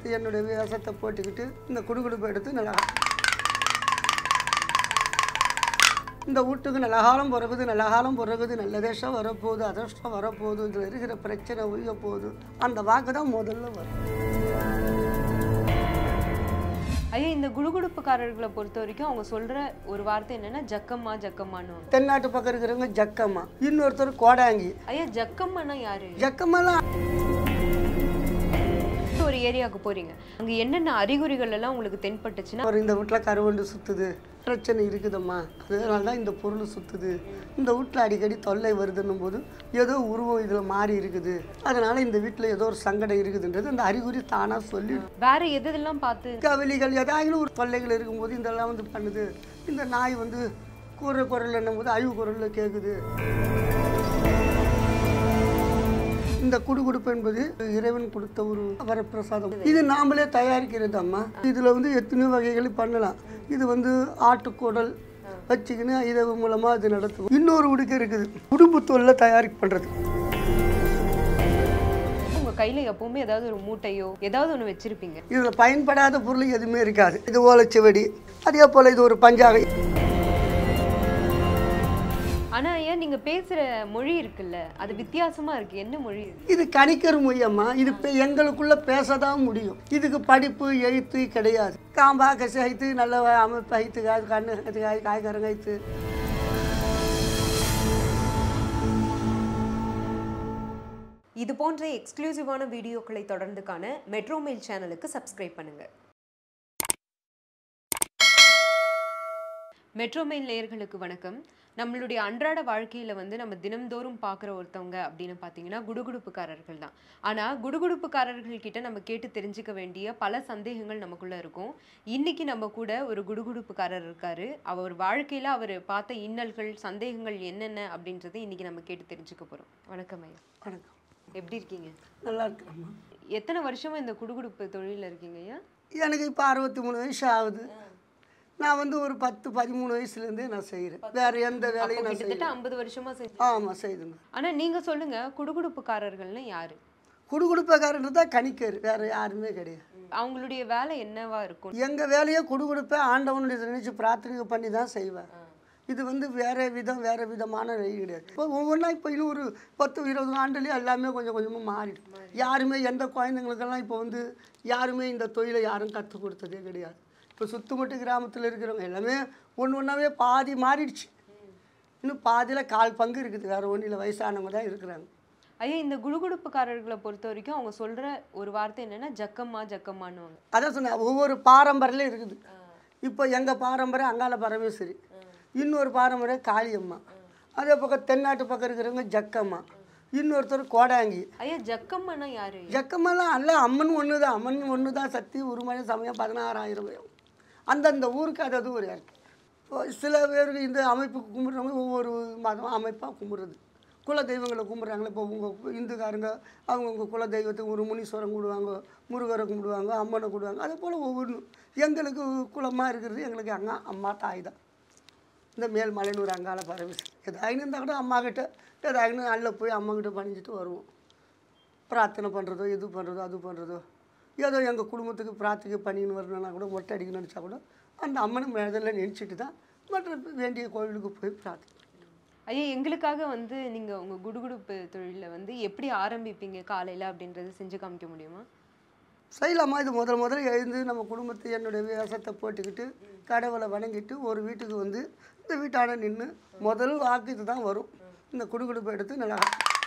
குடும்பத்தை என்னுடைய வேஷத்தை போட்டுக்கிட்டு இந்த குடுகுடுப்பை எடுத்து நல்லா இந்த வீட்டுக்கு நல்ல காலம் பிறகுது நல்ல காலம் பிறகுது நல்ல தேசம் வரப்போகுது அதிர்ஷ்டம் வரப்போகுது இதில் இருக்கிற பிரச்சனை ஒழிய போகுது அந்த வாக்கு தான் முதல்ல வரும் ஐயா இந்த குடுகுடுப்புக்காரர்களை பொறுத்த வரைக்கும் அவங்க சொல்ற ஒரு வார்த்தை என்னன்னா ஜக்கம்மா ஜக்கம்மான்னு தென்னாட்டு பக்கம் இருக்கிறவங்க ஜக்கம்மா இன்னொருத்தர் கோடாங்கி ஐயா ஜக்கம்மானா யாரு ஜக்கம்மாலாம் ஒரு ஏரியாவுக்கு போறீங்க அங்க என்னென்ன அறிகுறிகள் எல்லாம் உங்களுக்கு தென்பட்டுச்சுன்னா ஒரு இந்த வீட்டில் கருவண்டு சுற்றுது பிரச்சனை இருக்குதம்மா அதனால தான் இந்த பொருள் சுற்றுது இந்த வீட்டில் அடிக்கடி தொல்லை வருதுன்னும் போது ஏதோ உருவம் இதில் மாறி இருக்குது அதனால் இந்த வீட்டில் ஏதோ ஒரு சங்கடம் இருக்குதுன்றது அந்த அறிகுறி தானாக சொல்லி வேற எது எதெல்லாம் பார்த்து கவலிகள் ஏதாவது ஒரு தொல்லைகள் இருக்கும்போது இதெல்லாம் வந்து பண்ணுது இந்த நாய் வந்து கூற குரல் என்னும் போது அழிவு குரலில் கேட்குது இந்த குடுகுடுப்பு என்பது இறைவன் கொடுத்த ஒரு வரப்பிரசாதம் இது நாமளே தயாரிக்கிறது அம்மா இதில் வந்து எத்தனையோ வகைகள் பண்ணலாம் இது வந்து ஆட்டுக்குடல் வச்சுக்கின்னு இதை மூலமாக இது நடத்தும் இன்னொரு உடுக்கு இருக்குது குடும்பத்தொல்ல தயாரிப்பு பண்ணுறது உங்க கையில எப்பவுமே ஏதாவது ஒரு மூட்டையோ ஏதாவது ஒண்ணு வச்சிருப்பீங்க இதில் பயன்படாத பொருள் எதுவுமே இருக்காது இது ஓலைச்சுவடி அதே போல் இது ஒரு பஞ்சாகை ஆனா ஐயா நீங்க பேசுற மொழி இருக்குல்ல அது வித்தியாசமா இருக்கு என்ன மொழி இது? இது கணிக்கிற மொழியம்மா இது இப்போ எங்களுக்குள்ள பேச தான் முடியும் இதுக்கு படிப்பு எழுத்து கிடையாது காம்பா கசி ஐத்து நல்ல அமைப்பு ஐத்து காய் கண்ணு ஐத்து காய் காய்கறங்க ஐத்து இது போன்ற எக்ஸ்க்ளூசிவான வீடியோக்களை தொடர்ந்து காண மெட்ரோ மெயில் சேனலுக்கு சப்ஸ்கிரைப் பண்ணுங்க மெட்ரோ மெயில் நேயர்களுக்கு வணக்கம் நம்மளுடைய அன்றாட வாழ்க்கையில வந்து நம்ம தினம்தோறும் பார்க்குற ஒருத்தவங்க அப்படின்னு பார்த்தீங்கன்னா குடுகுடுப்புக்காரர்கள் தான் ஆனா குடுகுடுப்புக்காரர்கள் கிட்ட நம்ம கேட்டு தெரிஞ்சுக்க வேண்டிய பல சந்தேகங்கள் நமக்குள்ள இருக்கும் இன்னைக்கு நம்ம கூட ஒரு குடுகுடுப்புக்காரர் இருக்காரு அவர் வாழ்க்கையில அவர் பார்த்த இன்னல்கள் சந்தேகங்கள் என்னென்ன அப்படின்றதை இன்னைக்கு நம்ம கேட்டு தெரிஞ்சுக்க போறோம் வணக்கம் ஐயா வணக்கம் எப்படி இருக்கீங்க நல்லா இருக்கிறம்மா எத்தனை வருஷமா இந்த குடுகுடுப்பு தொழில்ல இருக்கீங்க ஐயா எனக்கு இப்போ அறுபத்தி மூணு வயசு ஆகுது நான் வந்து ஒரு பத்து பதிமூணு வயசுலேருந்தே நான் செய்கிறேன் வேறு எந்த வேலையும் நான் கிட்டத்தட்ட செய்யறேன் ஐம்பது வருஷமா செஞ்சு ஆமாம் செய்துங்க ஆனா நீங்க சொல்லுங்க குடுகுடுப்புக்காரர்கள்னு யாரு குடுகுடுப்பக்காரன்றது தான் கணிக்கர் வேறு யாருமே கிடையாது அவங்களுடைய வேலை என்னவா இருக்கும் எங்கள் வேலையை குடுகுடுப்பை ஆண்டவனுடைய நினைச்சு பிரார்த்தனை பண்ணி தான் செய்வேன் இது வந்து வேற விதம் வேற விதமான வழி கிடையாது இப்போ ஒவ்வொன்றா இப்போ இன்னும் ஒரு பத்து இருபது ஆண்டுலேயே எல்லாமே கொஞ்சம் கொஞ்சமாக மாறிடும் யாருமே எந்த குழந்தைங்களுக்கெல்லாம் இப்போ வந்து யாருமே இந்த தொழிலை யாரும் கற்றுக் கொடுத்ததே கிடையாது இப்போ சுத்துமட்டு கிராமத்தில் இருக்கிறவங்க எல்லாமே ஒன்று ஒன்றாவே பாதி மாறிடுச்சு இன்னும் பாதியில் கால் பங்கு இருக்குது வேறு ஒன்றும் இல்லை வயசானவங்க தான் இருக்கிறாங்க ஐயா இந்த குடுகுடுப்புக்காரர்களை பொறுத்த வரைக்கும் அவங்க சொல்ற ஒரு வார்த்தை என்னன்னா ஜக்கம்மா ஜக்கம்மான்னு அதான் சொன்னேன் ஒவ்வொரு பாரம்பரியம் இருக்குது இப்போ எங்கள் பாரம்பரியம் அங்காள பரமேஸ்வரி இன்னொரு பாரம்பரியம் காளியம்மா அதே பக்கம் தென்னாட்டு பக்கம் இருக்கிறவங்க ஜக்கம்மா இன்னொருத்தர் கோடாங்கி ஐயா ஜக்கம்மானா யாரு ஜக்கம்மெல்லாம் அல்ல அம்மன் ஒன்று தான் அம்மன் ஒன்று தான் சக்தி உருமனை சமயம் பதினாறாயிரம் பேரும் அந்தந்த ஊருக்கு அது அது ஒரு இருக்கு இப்போ சில பேருக்கு இந்த அமைப்புக்கு கும்பிட்றவங்க ஒவ்வொரு மதம் அமைப்பாக கும்பிட்றது குல தெய்வங்களை கும்பிட்றாங்களே இப்போ உங்கள் இந்துக்காரங்க அவங்கவுங்க குல தெய்வத்துக்கு ஒரு முனீஸ்வரம் கும்பிடுவாங்க முருகரை கும்பிடுவாங்க அம்மனை கும்பிடுவாங்க அதே போல் ஒவ்வொன்று எங்களுக்கு குலமாக இருக்கிறது எங்களுக்கு அங்கே அம்மா தாய் தான் இந்த மேல் மலையனூர் அங்கால பரமேஸ்வரி ஏதாயின்னு இருந்தால் கூட அம்மா கிட்ட ஏதாயின்னு நல்ல போய் அம்மா கிட்ட பணிஞ்சிட்டு வருவோம் பிரார்த்தனை பண்ணுறதோ இது பண்ணுறதோ அது பண்ணுறதோ ஏதோ எங்கள் குடும்பத்துக்கு பிரார்த்திகை பண்ணின்னு வரணும்னா கூட மொட்டை அடிக்கணும்னு நினச்சா கூட அந்த அம்மனை மேதில் நினச்சிட்டு தான் மற்ற வேண்டிய கோவிலுக்கு போய் பிரார்த்தனை ஐயா எங்களுக்காக வந்து நீங்க உங்க குடுகுடுப்பு தொழில வந்து எப்படி ஆரம்பிப்பீங்க காலையில அப்படின்றத செஞ்சு காமிக்க முடியுமா செய்யலாமா இது முதல் முதல்ல எழுந்து நம்ம குடும்பத்தை என்னுடைய வேஷத்தை போட்டுக்கிட்டு கடவுளை வணங்கிட்டு ஒரு வீட்டுக்கு வந்து இந்த வீட்டான நின்று முதல் வாக்கு இது தான் வரும் இந்த குடுகுடுப்பை எடுத்து நல்லா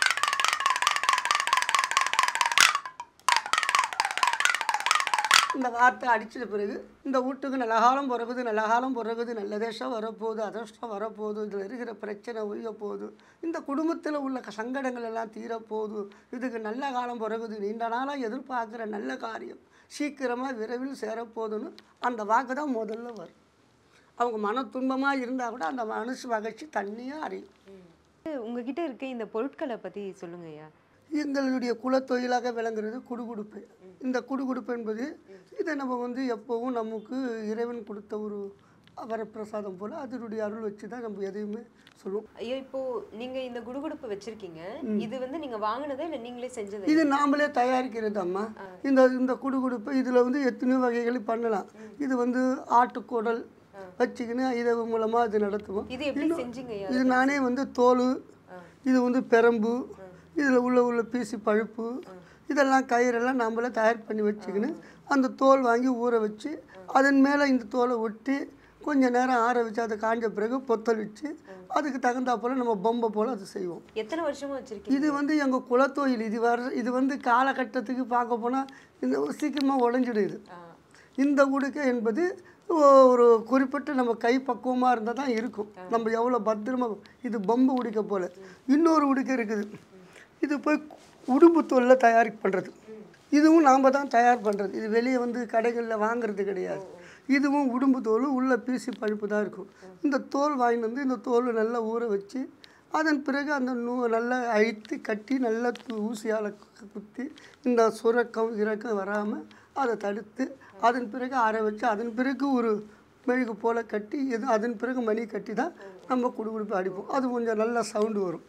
இந்த வார்த்தை அடிச்சிட்ட பிறகு இந்த வீட்டுக்கு நல்ல காலம் பிறகுது நல்ல காலம் பிறகுது நல்ல தேசம் வரப்போகுது அதிர்ஷ்டம் வரப்போகுது இதில் இருக்கிற பிரச்சனை ஒழிய போகுது இந்த குடும்பத்தில் உள்ள க- சங்கடங்கள் எல்லாம் தீரப்போகுது இதுக்கு நல்ல காலம் பிறகுது நீண்ட நாளாக எதிர்பார்க்குற நல்ல காரியம் சீக்கிரமாக விரைவில் சேரப்போகுதுன்னு அந்த வாக்கு தான் முதல்ல வரும் அவங்க மன துன்பமாக இருந்தால் கூட அந்த மனசு மகிழ்ச்சி தண்ணியாக அறியும் உங்ககிட்ட இருக்க இந்த பொருட்களை பத்தி சொல்லுங்க ஐயா எங்களுடைய குலத்தொழிலாக விளங்குறது குடுகுடுப்பு இந்த குடுகுடுப்பு என்பது இதை நம்ம வந்து எப்போவும் நமக்கு இறைவன் கொடுத்த ஒரு வரப்பிரசாதம் போல் அதனுடைய அருள் வச்சு தான் நம்ம எதையுமே சொல்லுவோம் ஐயோ இப்போ நீங்க இந்த குடுகுடுப்பு வச்சிருக்கீங்க இது வந்து நீங்க வாங்குனதா இல்ல நீங்களே செஞ்சது இது நாமளே தயாரிக்கிறது அம்மா இந்த இந்த குடுகுடுப்பு இதில் வந்து எத்தனையோ வகைகள் பண்ணலாம் இது வந்து ஆட்டுக்குடல் வச்சுக்கின்னு இதை மூலமாக இது நடத்துவோம் இது எப்படி செஞ்சீங்க ஐயா இது நானே வந்து தோல் இது வந்து பெரம்பு இதில் உள்ள உள்ள பீசி பழுப்பு இதெல்லாம் கயிறெல்லாம் நம்மளே தயார் பண்ணி வச்சுக்கின்னு அந்த தோல் வாங்கி ஊற வச்சு அதன் மேலே இந்த தோலை ஒட்டி கொஞ்ச நேரம் ஆற வச்சு அதை காஞ்ச பிறகு பொத்தல் வச்சு அதுக்கு தகுந்தா போல் நம்ம பொம்மை போல் அது செய்வோம் எத்தனை வருஷமா வச்சிருக்கீங்க இது வந்து எங்கள் குலத்தொழில் இது வர இது வந்து காலகட்டத்துக்கு பார்க்க போனால் இந்த சீக்கிரமாக உடஞ்சிடுது ஆ. இந்த உடுக்கை என்பது ஒரு குறிப்பிட்ட நம்ம கை பக்குவமாக இருந்தால் தான் இருக்கும் நம்ம எவ்வளோ பத்திரமா இது பொம்மை உடுக்கை போல் இன்னொரு உடுக்கை இருக்குது இது போய் உடும்பு தோலில் தயாரி பண்ணுறது இதுவும் நாம் தான் தயார் பண்ணுறது இது வெளியே வந்து கடைகளில் வாங்குறது கிடையாது இதுவும் உடும்பு தோல் உள்ள பீசி பழுப்பு தான் இருக்கும் இந்த தோல் வாங்கிட்டு வந்து இந்த தோல் நல்லா ஊற வச்சு அதன் பிறகு அந்த நூ நல்லா அழித்து கட்டி நல்லா து- ஊசியால் கு- குத்தி இந்த சுரக்கம் இறக்கம் வராமல் அதை தடுத்து அதன் பிறகு அரை வச்சு அதன் பிறகு ஒரு மெழுகு போல் கட்டி இது அதன் பிறகு மணி கட்டி தான் நம்ம குடுகுடுப்பு அடிப்போம் அது கொஞ்சம் நல்லா சவுண்டு வரும்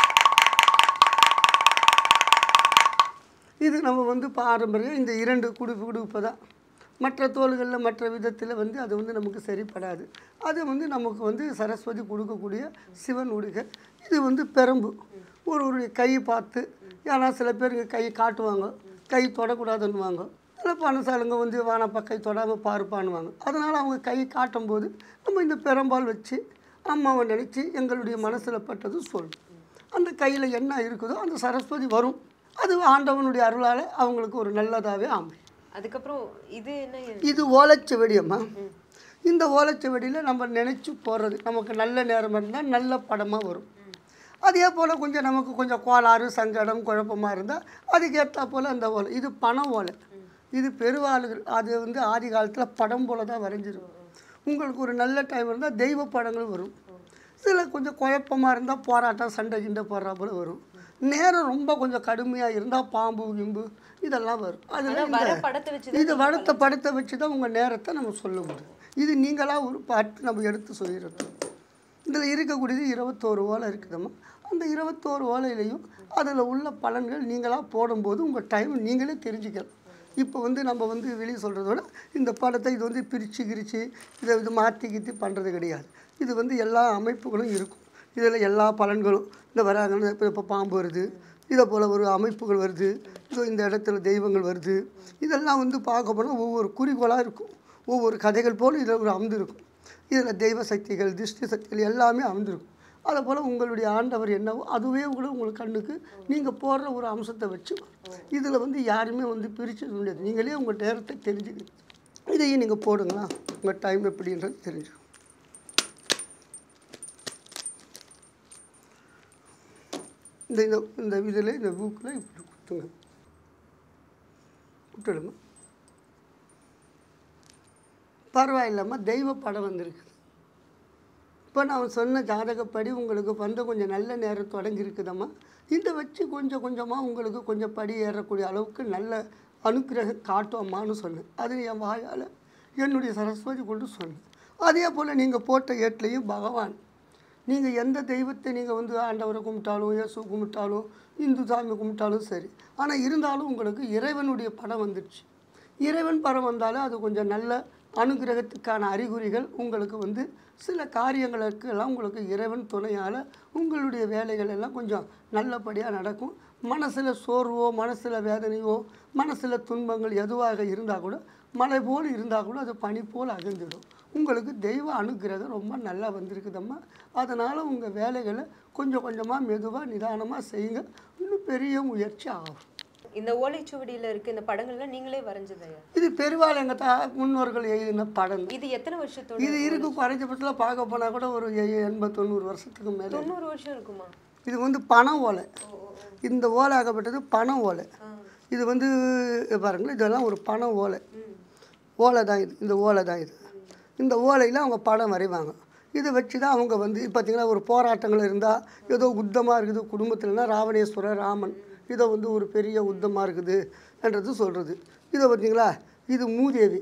இது நம்ம வந்து பாரம்பரியம் இந்த இரண்டு குடுப்பு குடுப்பை தான் மற்ற தோள்களில் மற்ற விதத்தில் வந்து அது வந்து நமக்கு சரிப்படாது அது வந்து நமக்கு வந்து சரஸ்வதி கொடுக்கக்கூடிய சிவன் உடுகை இது வந்து பெரம்பு ஒரு ஒரு கை பார்த்து ஏன்னா சில பேருக்கு கை காட்டுவாங்க கை தொடக்கூடாதுன்னுவாங்க சில பணசாலுங்க வந்து வானப்பா கை தொடாமல் பாருப்பான்னுவாங்க அதனால் அவங்க கை காட்டும் போது நம்ம இந்த பெரம்பால் வச்சு அம்மாவை நினச்சி எங்களுடைய மனசில் பட்டது சொல்லணும் அந்த கையில் என்ன இருக்குதோ அந்த சரஸ்வதி வரும் அது ஆண்டவனுடைய அருளால் அவங்களுக்கு ஒரு நல்லதாகவே அமையும் அதுக்கப்புறம் இது என்ன இது ஓலைச்சுவடி அம்மா இந்த ஓலைச்சுவடியில் நம்ம நினச்சி போடுறது நமக்கு நல்ல நேரம் இருந்தால் நல்ல படமாக வரும் அதே போல் கொஞ்சம் நமக்கு கொஞ்சம் கோளாறு சங்கடம் குழப்பமாக இருந்தால் அதுக்கேற்றா போல் அந்த ஓலை இது பண ஓலை இது பெருவாளுகள் அது வந்து ஆதி காலத்தில் படம் போல தான் வரைஞ்சிருக்கும் உங்களுக்கு ஒரு நல்ல டைம் இருந்தால் தெய்வ படங்கள் வரும் சில கொஞ்சம் குழப்பமாக இருந்தால் போராட்டம் சண்டை கிண்டை போடுறா போல வரும் நேரம் ரொம்ப கொஞ்சம் கடுமையாக இருந்தால் பாம்பு கிம்பு இதெல்லாம் வரும் அதில் ஆனா வர இந்த படத்தை வச்சு இது வடத்த படத்தை வச்சு தான் உங்கள் நேரத்தை நம்ம சொல்ல முடியும் இது நீங்களாக ஒரு பாட்டு நம்ம எடுத்து சொல்லிடுறது இதில் இருக்கக்கூடியது இருபத்தோரு ஓலை இருக்குதம்மா அந்த இருபத்தோரு ஓலையிலையும் அதில் உள்ள பலன்கள் நீங்களாக போடும்போது உங்கள் டைம் நீங்களே தெரிஞ்சுக்கலாம் இப்போ வந்து நம்ம வந்து வெளியே சொல்கிறத விட இந்த படத்தை இது வந்து பிரித்து கிரித்து இதை இது மாற்றி கீத்தி பண்ணுறது கிடையாது இது வந்து எல்லா அமைப்புகளும் இருக்கும் இதில் எல்லா பலன்களும் இந்த வராங்கன்னு இப்போ இப்போ பாம்பு வருது இதை போல் ஒரு அமைப்புகள் வருது இதோ இந்த இடத்துல தெய்வங்கள் வருது இதெல்லாம் வந்து பார்க்க போனால் ஒவ்வொரு குறிக்கோளாக இருக்கும் ஒவ்வொரு கதைகள் போல் இதில் ஒரு அமைந்திருக்கும் இதில் தெய்வ சக்திகள் திருஷ்டி சக்திகள் எல்லாமே அமைந்திருக்கும் அதை போல் உங்களுடைய ஆண்டவர் என்னவோ அதுவே கூட உங்கள் கண்ணுக்கு நீங்கள் போடுற ஒரு அம்சத்தை வச்சு இதில் வந்து யாருமே வந்து பிரித்து முடியாது நீங்களே உங்கள் நேரத்தை தெரிஞ்சுக்கணும் இதையும் நீங்கள் போடுங்களா உங்கள் டைம் எப்படின்றது தெரிஞ்சுக்கும் இந்த இந்த இந்த இதில் இந்த பூக்கில் இப்படி குத்துங்க விட்டுடுங்க பரவாயில்லாம தெய்வ படம் வந்திருக்கு இப்போ நான் சொன்ன ஜாதகப்படி உங்களுக்கு வந்து கொஞ்சம் நல்ல நேரம் தொடங்கியிருக்குதம்மா இதை வச்சு கொஞ்சம் கொஞ்சமாக உங்களுக்கு கொஞ்சம் படி ஏறக்கூடிய அளவுக்கு நல்ல அனுக்கிரகம் காட்டும்மான்னு சொன்னேன் அது என் வாயால் என்னுடைய சரஸ்வதி கொண்டு சொன்னேன் அதே போல் நீங்கள் போட்ட ஏட்லேயும் பகவான் நீங்கள் எந்த தெய்வத்தை நீங்கள் வந்து ஆண்டவரை கும்பிட்டாலும் இயேசு கும்பிட்டாலும் இந்து சாமி கும்பிட்டாலும் சரி ஆனால் இருந்தாலும் உங்களுக்கு இறைவனுடைய படம் வந்துடுச்சு இறைவன் படம் வந்தாலும் அது கொஞ்சம் நல்ல அனுகிரகத்துக்கான அறிகுறிகள் உங்களுக்கு வந்து சில காரியங்களுக்கு எல்லாம் உங்களுக்கு இறைவன் துணையால் உங்களுடைய வேலைகள் எல்லாம் கொஞ்சம் நல்லபடியாக நடக்கும் மனசில் சோர்வோ மனசில் வேதனையோ மனசில் துன்பங்கள் எதுவாக இருந்தால் கூட மழை போல் இருந்தால் கூட அது பனி போல் அகழ்ந்துடும் உங்களுக்கு தெய்வ அனுகிரகம் ரொம்ப நல்லா வந்திருக்குதம்மா அதனால் உங்கள் வேலைகளை கொஞ்சம் கொஞ்சமாக மெதுவாக நிதானமாக செய்யுங்க இன்னும் பெரிய முயற்சி ஆகும் இந்த ஓலைச்சுவடியில இருக்க இந்த படங்கள்லாம் நீங்களே வரைஞ்சது ஐயா இது பெருவாள் எங்கள் தா முன்னோர்கள் எழுதின படம் இது எத்தனை வருஷத்தோட இது இருக்கு குறைஞ்சபட்சத்தில் பார்க்க போனால் கூட ஒரு எ- எண்பது தொண்ணூறு வருஷத்துக்கு மேலே தொண்ணூறு வருஷம் இருக்குமா இது வந்து பண ஓலை இந்த ஓலை ஆகப்பட்டது பண ஓலை இது வந்து இது பாருங்களேன் இதெல்லாம் ஒரு பண ஓலை ஓலை தான் இது இந்த ஓலை தான் இது இந்த ஓலையில் அவங்க படம் வரைவாங்க இதை வச்சு தான் அவங்க வந்து பார்த்தீங்கன்னா ஒரு போராட்டங்கள் இருந்தால் ஏதோ உத்தமாக இருக்குது குடும்பத்தில்னா ராவணேஸ்வரர் ராமன் இதை வந்து ஒரு பெரிய உத்தமாக இருக்குது என்றது சொல்கிறது இதை பார்த்தீங்களா இது மூதேவி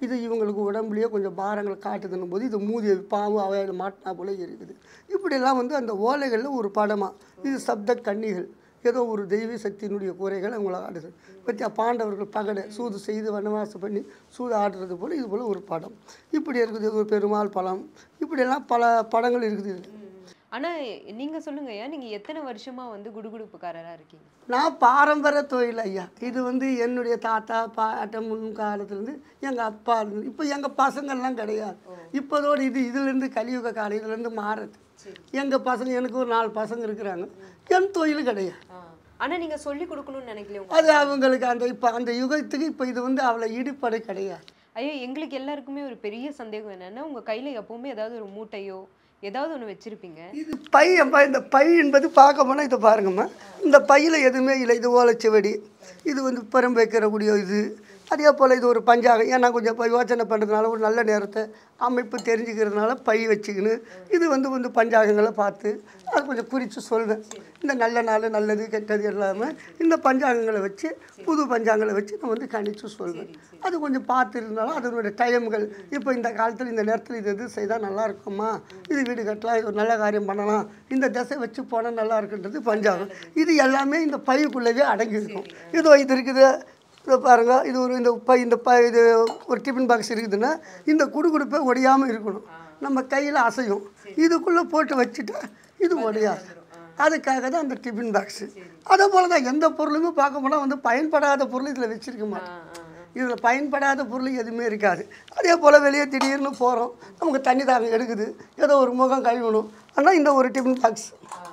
இது இவங்களுக்கு உடம்புலயே கொஞ்சம் பாரங்கள் காட்டுதுன்னும் போது இது மூதிய பாவு அவையில் மாட்டினா போல இருக்குது இப்படியெல்லாம் வந்து அந்த ஓலைகளில் ஒரு படமாக இது சப்த கன்னிகள் ஏதோ ஒரு தெய்வ சக்தியினுடைய குறைகள் அவங்கள ஆடுது பற்றியா பாண்டவர்கள் பகடை சூது செய்து வனவாசம் பண்ணி சூது ஆடுறது போல் இது போல் ஒரு படம் இப்படி இருக்குது ஒரு பெருமாள் படம் இப்படியெல்லாம் பல படங்கள் இருக்குது இதுல. ஆனா நீங்க சொல்லுங்க ஐயா நீங்க எத்தனை வருஷமா வந்து குடுகுடுப்புக்காரரா இருக்கீங்க நான் பாரம்பரிய தொழில் ஐயா இது வந்து என்னுடைய தாத்தா பாட்டம் முன் காலத்துலேருந்து எங்கள் அப்பா இருந்து இப்போ எங்கள் பசங்கள்லாம் கிடையாது இப்போதோடு இது இதுலேருந்து கலியுக காலம் இதுலேருந்து மாறுது எங்கள் பசங்க எனக்கு ஒரு நாலு பசங்க இருக்கிறாங்க என் தொழில் கிடையாது ஆனா நீங்க சொல்லி கொடுக்கணும்னு நினைக்கல உங்க அது அவங்களுக்கு அந்த இப்போ அந்த யுகத்துக்கு இப்போ இது வந்து அவ்வளோ ஈடுபாடு கிடையாது ஐயோ எங்களுக்கு எல்லாருக்குமே ஒரு பெரிய சந்தேகம் என்னன்னா உங்க கையில எப்பவுமே ஏதாவது ஒரு மூட்டையோ ஏதாவது ஒண்ணு வச்சிருப்பீங்க இது பை அம்மா இந்த பை என்பது பார்க்க போனால் இதை பாருங்கம்மா இந்த பையில் எதுவுமே இல்லை இது ஓலைச்சுவடி இது வந்து பெரும் வைக்கிறக்கூடிய இது அதே போல் இது ஒரு பஞ்சாகம் ஏன்னா கொஞ்சம் இப்போ யோசனை பண்ணுறதுனால ஒரு நல்ல நேரத்தை அமைப்பு தெரிஞ்சுக்கிறதுனால பை வச்சுக்கின்னு இது வந்து வந்து பஞ்சாங்கங்களை பார்த்து அது கொஞ்சம் குறித்து சொல்வேன் இந்த நல்ல நாள் நல்லது கெட்டது எல்லாமே இந்த பஞ்சாங்கங்களை வச்சு புது பஞ்சாங்கங்களை வச்சு நான் வந்து கணிச்சு சொல்வேன் அது கொஞ்சம் பார்த்து இருந்தாலும் அதனுடைய டைம்கள் இப்போ இந்த காலத்தில் இந்த நேரத்தில் இது எது செய்தால் நல்லா இருக்குமா இது வீடு கட்டலாம் இது ஒரு நல்ல காரியம் பண்ணலாம் இந்த திசை வச்சு போனால் நல்லா இருக்குன்றது பஞ்சாங்கம் இது எல்லாமே இந்த பைக்குள்ளவே அடங்கி இருக்கும் இதோ இது இருக்குது இதை பாருங்க இது ஒரு இந்த பை இந்த பை இது ஒரு டிஃபன் பாக்ஸ் இருக்குதுன்னா இந்த குடுகுடுப்பை ஒடியாமல் இருக்கணும் நம்ம கையில் அசையும் இதுக்குள்ளே போட்டு வச்சுட்டா இது ஒடையாது அதுக்காக தான் அந்த டிஃபன் பாக்ஸு அதே போல் தான் எந்த பொருளுமே பார்க்க போனால் வந்து பயன்படாத பொருள் இதில் வச்சுருக்க மாட்டோம் இதில் பயன்படாத பொருள் எதுவுமே இருக்காது அதே போல் வெளியே திடீர்னு போகிறோம் நமக்கு தண்ணி தாகம் எடுக்குது ஏதோ ஒரு முகம் கழுவணும் ஆனால் இந்த ஒரு டிஃபன் பாக்ஸ்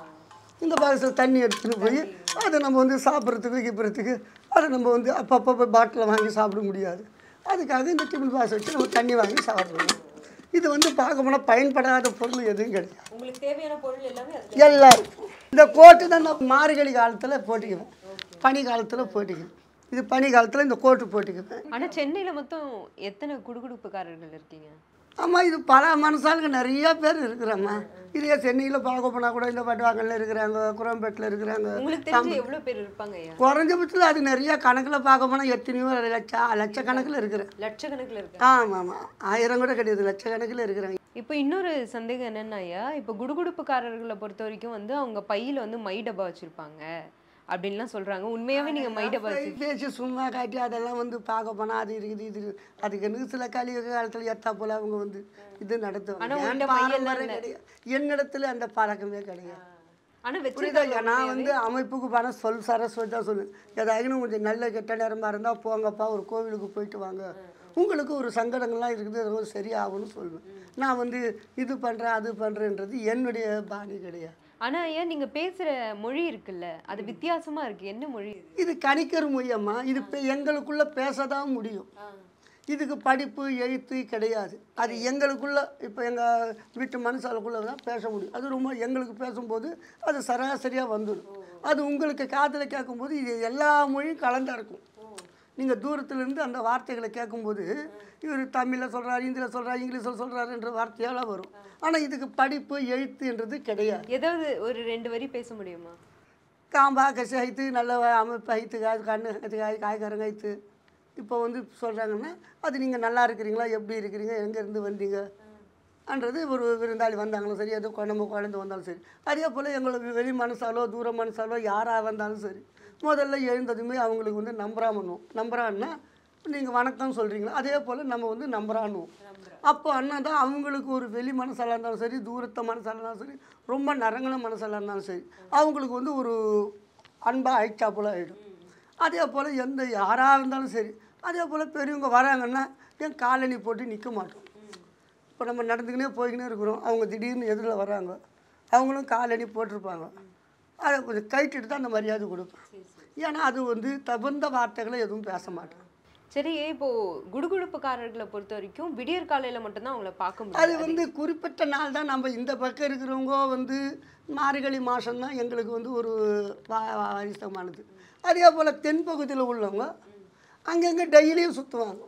இந்த பாக்ஸில் தண்ணி எடுத்துகிட்டு போய் அதை நம்ம வந்து சாப்பிட்றதுக்கு கிப்பிறதுக்கு அதை நம்ம வந்து அப்பப்போ போய் பாட்டிலில் வாங்கி சாப்பிட முடியாது அதுக்காக இந்த டிஃபன் பாக்ஸ் வச்சு நம்ம தண்ணி வாங்கி சாப்பிடணும் இது வந்து பார்க்க போனால் பயன்படாத பொருள் எதுவும் கிடையாது உங்களுக்கு தேவையான பொருள் எல்லாமே எல்லாம் இருக்கும் இந்த கோட்டு தான் நான் மார்கழி காலத்தில் போட்டுக்குவேன் பனி காலத்தில் போட்டுக்குவேன் இது பனி காலத்தில் இந்த கோட்டு போட்டுக்குவேன் ஆனா சென்னையில மொத்தம் எத்தனை குடுகுடுப்புக்காரர்கள் இருக்கீங்க ஆமாம் இது பல மனசாளுங்க நிறைய பேர் இருக்கிறாம்மா இதே சென்னையில் பார்க்க போனால் கூட இந்த பட்டுவாங்கல்ல இருக்கிறாங்க குரம்பேட்டில் இருக்கிறாங்க உங்களுக்கு தெரிஞ்சு எவ்வளவு பேர் இருப்பாங்க ஐயா குறைஞ்சபட்சத்தில் அது நிறைய கணக்கில் பார்க்க போனால் எத்தனையோ லட்சம் லட்சக்கணக்கில் இருக்கிறேன் லட்சக்கணக்குல இருக்கு ஆமாம் ஆமாம் ஆயிரம் கூட கிடையாது லட்சக்கணக்கில் இருக்கிறாங்க இப்போ இன்னொரு சந்தேகம் என்னன்னா ஐயா இப்போ குடுகுடுப்புக்காரர்களை பொறுத்த வரைக்கும் வந்து அவங்க பையில வந்து மை டப்பா வச்சிருப்பாங்க அப்படின்லாம் சொல்றாங்க உண்மையாவே நீங்க மை டப்பா வச்சு பேசி சும்மா காட்டி அதெல்லாம் வந்து பார்க்க போனால் அது இருக்குது இது இருக்குது அதுக்கு எனக்கு சில கலியுக காலத்தில் எத்தா போல் அவங்க வந்து இது ஆனா நடத்துவாங்க உன்கிட்ட என் மையெல்லாம் பாரம்பரியம் கிடையாது என்னிடத்துல அந்த பழக்கமே கிடையாது ஆனா புரியுதா வச்சிருக்காங்க நான் வந்து அமைப்புக்கு பணம் சொல் சரஸ்வதி தான் சொல்லு ஏதாயினும் கொஞ்சம் நல்ல கெட்ட நேரமாக இருந்தால் போங்கப்பா ஒரு கோவிலுக்கு போயிட்டு வாங்க உங்களுக்கு ஒரு சங்கடங்கள்லாம் இருக்குது அது கொஞ்சம் சரியாகும்னு சொல்லுவேன் நான் வந்து இது பண்ணுறேன் அது பண்ணுறேன்றது என்னுடைய பாணி கிடையாது ஆனா ஐயா நீங்க பேசுற மொழி இருக்குல்ல அது வித்தியாசமா இருக்கு என்ன மொழி இது? இது கணிக்கிற மொழியம்மா இது இப்போ எங்களுக்குள்ளே பேச தான் முடியும் இதுக்கு படிப்பு எழுத்து கிடையாது அது எங்களுக்குள்ள இப்போ எங்கள் வீட்டு மனுஷாளுக்குள்ளே தான் பேச முடியும் அது ரொம்ப எங்களுக்கு பேசும்போது அது சராசரியாக வந்துடும் அது உங்களுக்கு காதில் கேட்கும்போது இது எல்லா மொழியும் கலந்தா இருக்கும் நீங்கள் தூரத்துலேருந்து அந்த வார்த்தைகளை கேட்கும்போது இவர் தமிழில் சொல்கிறார் ஹிந்தியில் சொல்கிறார் இங்கிலீஷில் சொல்கிறாருன்ற வார்த்தையெல்லாம் வரும் ஆனால் இதுக்கு படிப்பு எழுத்துன்றது கிடையாது ஏதாவது ஒரு ரெண்டு வரி பேச முடியுமா காம்பா கசி ஐத்து நல்ல அமைப்பு ஐத்து காய் கண்ணு ஐத்து காய் காய்கறங்க ஐத்து இப்போ வந்து சொல்கிறாங்கன்னா அது நீங்கள் நல்லா இருக்கிறீங்களா எப்படி இருக்கிறீங்க எங்கேருந்து வந்தீங்க அன்றது ஒரு விருந்தாளி வந்தாங்களும் சரி எதோ நம்ம குழந்தை வந்தாலும் சரி அதே போல் எங்களுக்கு வெளி மனசாலோ தூர மனசாலோ யாராக வந்தாலும் சரி முதல்ல எழுந்ததுமே அவங்களுக்கு வந்து நம்புறாமணும் நம்புறான்னா நீங்கள் வணக்கம் சொல்கிறீங்களா அதே போல் நம்ம வந்து நம்புறானுவோம் அப்போ அண்ணா தான் அவங்களுக்கு ஒரு வெளி மனசாலாக இருந்தாலும் சரி தூரத்த மனசாக இருந்தாலும் சரி ரொம்ப நரங்கின மனசாலாக இருந்தாலும் சரி அவங்களுக்கு வந்து ஒரு அன்பாக ஆயிடுச்சா போல் ஆகிடும் அதே போல் எந்த யாராக இருந்தாலும் சரி அதே போல் பெரியவங்க வராங்கன்னா ஏன் காலணி போட்டு நிற்க மாட்டோம் இப்போ நம்ம நடந்துக்கினே போய்க்கினே இருக்கிறோம் அவங்க திடீர்னு எதிரில் வராங்க அவங்களும் காலணி போட்டிருப்பாங்க அதை கொஞ்சம் கைட்டிட்டு தான் அந்த மரியாதை கொடுப்பேன் ஏன்னா அது வந்து தகுந்த வார்த்தைகளை எதுவும் பேச மாட்டேன் சரி இப்போ குடுகுடுப்புக்காரர்களை பொறுத்த வரைக்கும் விடியற் காலையில மட்டும்தான் அவங்கள பார்க்க அது முடியும் வந்து குறிப்பிட்ட நாள் தான் நம்ம இந்த பக்கம் இருக்கிறவங்க வந்து மார்கழி மாதம் தான் எங்களுக்கு வந்து ஒரு வா- வா- வாரிசமானது அதே போல் தென்பகுதியில் உள்ளவங்க அங்கங்கே டெய்லியும் சுற்றுவாங்க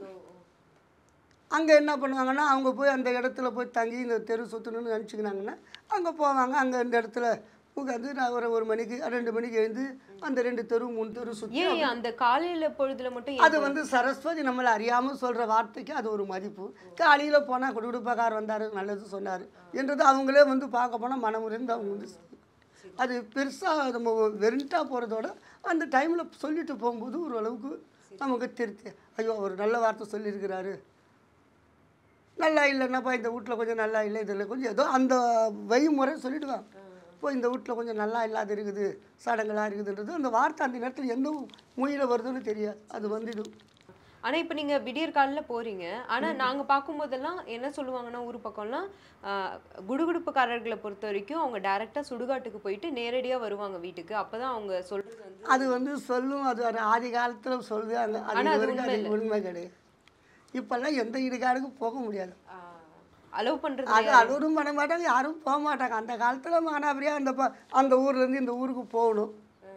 அங்கே என்ன பண்ணுவாங்கன்னா அவங்க போய் அந்த இடத்துல போய் தங்கி இந்த தெரு சுற்றணும்னு நினச்சிக்கினாங்கன்னா அங்கே போவாங்க அங்கே இந்த இடத்துல உட்காந்து நான் ஒரு ஒரு மணிக்கு ரெண்டு மணிக்கு எழுந்து அந்த ரெண்டு தெரு மூணு தெரு சுற்றி ஏன் அந்த காலையில பொழுதுல மட்டும் அது வந்து சரஸ்வதி நம்மளை அறியாமல் சொல்கிற வார்த்தைக்கு அது ஒரு மதிப்பு காலையில் போனால் குடுகுடுப்பக்கார் வந்தார் நல்லது சொன்னார் என்றது அவங்களே வந்து பார்க்க போனால் மனமுறிந்து அவங்க வந்து செய்யும். அது பெருசாக நம்ம வெறுண்டா போகிறதோட அந்த டைமில் சொல்லிட்டு போகும்போது ஒரு அளவுக்கு நமக்கு திருத்தி ஐயோ அவர் நல்ல வார்த்தை சொல்லியிருக்கிறாரு நல்லா இல்லைன்னாப்பா இந்த வீட்டில் கொஞ்சம் நல்லா இல்லை இதில் கொஞ்சம் ஏதோ அந்த வழிமுறை சொல்லிடுவாங்க இப்போ இந்த வீட்டில் கொஞ்சம் நல்லா இல்லாத இருக்குது சடங்கெல்லாம் இருக்குதுன்றது அந்த வார்த்தை அந்த நேரத்தில் எந்த மொழியில் வருதுன்னு தெரியாது அது வந்துடும் ஆனா இப்ப நீங்க விடியற் காலையில போறீங்க ஆனா நாங்க பார்க்கும்போதெல்லாம் என்ன சொல்லுவாங்கன்னா ஊர் பக்கம்லாம் ஆஹ், குடுகுடுப்புக்காரர்களை பொறுத்த வரைக்கும் அவங்க டைரக்டா சுடுகாட்டுக்கு போயிட்டு நேரடியா வருவாங்க வீட்டுக்கு அப்பதான் அவங்க சொல்றது வந்து அது வந்து சொல்லும் அது ஒரு ஆதி காலத்தில் சொல்லுவாங்க அது ஆனா அது வரைக்கும் அது உண்மை கிடையாது இப்போல்லாம் எந்த இடுகாடுக்கும் போக முடியாது அலோவ் பண்றது அது அலோடும் பண்ண மாட்டாங்க யாரும் போக மாட்டாங்க அந்த காலத்தில் மானாபரியாக அந்த ப அந்த ஊர்லேருந்து இந்த ஊருக்கு போகணும்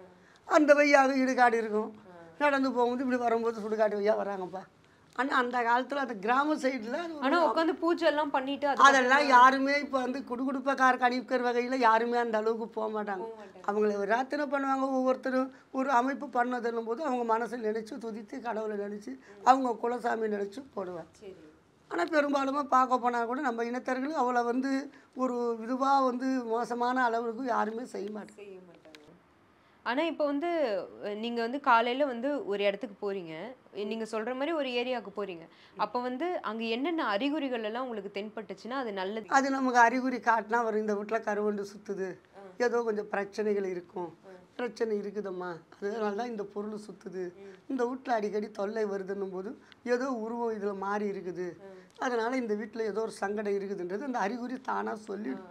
அந்த வழியாக இடுகாடு இருக்கும் நடந்து போகும்போது இப்படி வரும்போது சுடுகாட்டு வழியாக வராங்கப்பா ஆனால் அந்த காலத்தில் அந்த கிராம சைடில் ஆனா உட்காந்து பூஜை எல்லாம் பண்ணிட்டு அது அதெல்லாம் யாருமே இப்போ வந்து குடுகுடுப்பக்கார கணிக்கிற வகையில் யாருமே அந்த அளவுக்கு போக மாட்டாங்க அவங்கள ஒரு ராத்திரி பண்ணுவாங்க ஒவ்வொருத்தரும் ஒரு அமைப்பு பண்ணதுன்னும் போது அவங்க மனசில் நினச்சி துதித்து கடவுளை நினச்சி அவங்க குலசாமி நினச்சி போடுவாங்க சரி ஆனால் பெரும்பாலுமே பார்க்க போனால் கூட நம்ம இனத்தர்கள் அவளை வந்து ஒரு இதுவாக வந்து மோசமான அளவுக்கு யாருமே செய்ய மாட்டாங்க செய்ய மாட்டாங்க ஆனா இப்போ வந்து அஹ், நீங்க வந்து காலையில வந்து ஒரு இடத்துக்கு போறீங்க நீங்க சொல்ற மாதிரி ஒரு ஏரியாவுக்கு போறீங்க அப்ப வந்து அங்க என்னென்ன அறிகுறிகள் எல்லாம் உங்களுக்கு தென்பட்டுச்சுன்னா அது நல்லது அது நமக்கு அறிகுறி காட்டினா வரும் இந்த வீட்டில் கருவண்டு சுற்றுது ஏதோ கொஞ்சம் பிரச்சனைகள் இருக்கும் பிரச்சனை இருக்குதம்மா அதனால தான் இந்த பொருள் சுற்றுது இந்த வீட்டில் அடிக்கடி தொல்லை வருதுன்னும் போது ஏதோ உருவம் இதில் மாறி இருக்குது அதனால் இந்த வீட்டில் ஏதோ ஒரு சங்கடம் இருக்குதுன்றது அந்த அறிகுறி தானாக சொல்லிடும்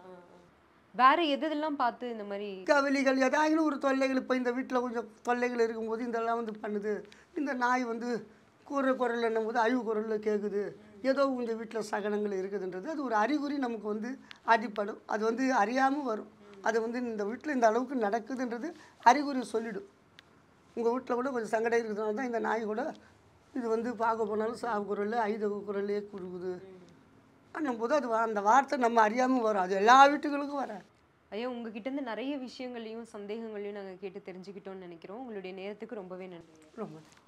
வேற எது எதெல்லாம் பார்த்து இந்த மாதிரி கவலிகள் ஏதாவது ஒரு தொல்லைகள் இப்போ இந்த வீட்டில் கொஞ்சம் தொல்லைகள் இருக்கும்போது இதெல்லாம் வந்து பண்ணுது இந்த நாய் வந்து கூற குரல் என்னும் போது அழிவு குரலில் கேட்குது ஏதோ இந்த வீட்டில் சகனங்கள் இருக்குதுன்றது அது ஒரு அறிகுறி நமக்கு வந்து அடிப்படும் அது வந்து அறியாமல் வரும் அது வந்து இந்த வீட்டில் இந்த அளவுக்கு நடக்குதுன்றது அறிகுறி சொல்லிடும் உங்கள் வீட்டில் கூட கொஞ்சம் சங்கடம் இருக்கிறதுனால தான் இந்த நாய் கூட இது வந்து பார்க்க போனாலும் சாவு குரல் ஐதகு குரலே கொடுக்குது போது அது வா- அந்த வார்த்தை நம்ம அறியாமல் வரும் அது எல்லா வீட்டுகளுக்கும் வராது ஐயா உங்ககிட்ட இருந்து நிறைய விஷயங்களையும் சந்தேகங்களையும் நாங்க கேட்டு தெரிஞ்சுக்கிட்டோம்னு நினைக்கிறோம் உங்களுடைய நேரத்துக்கு ரொம்பவே நன்றி ரொம்ப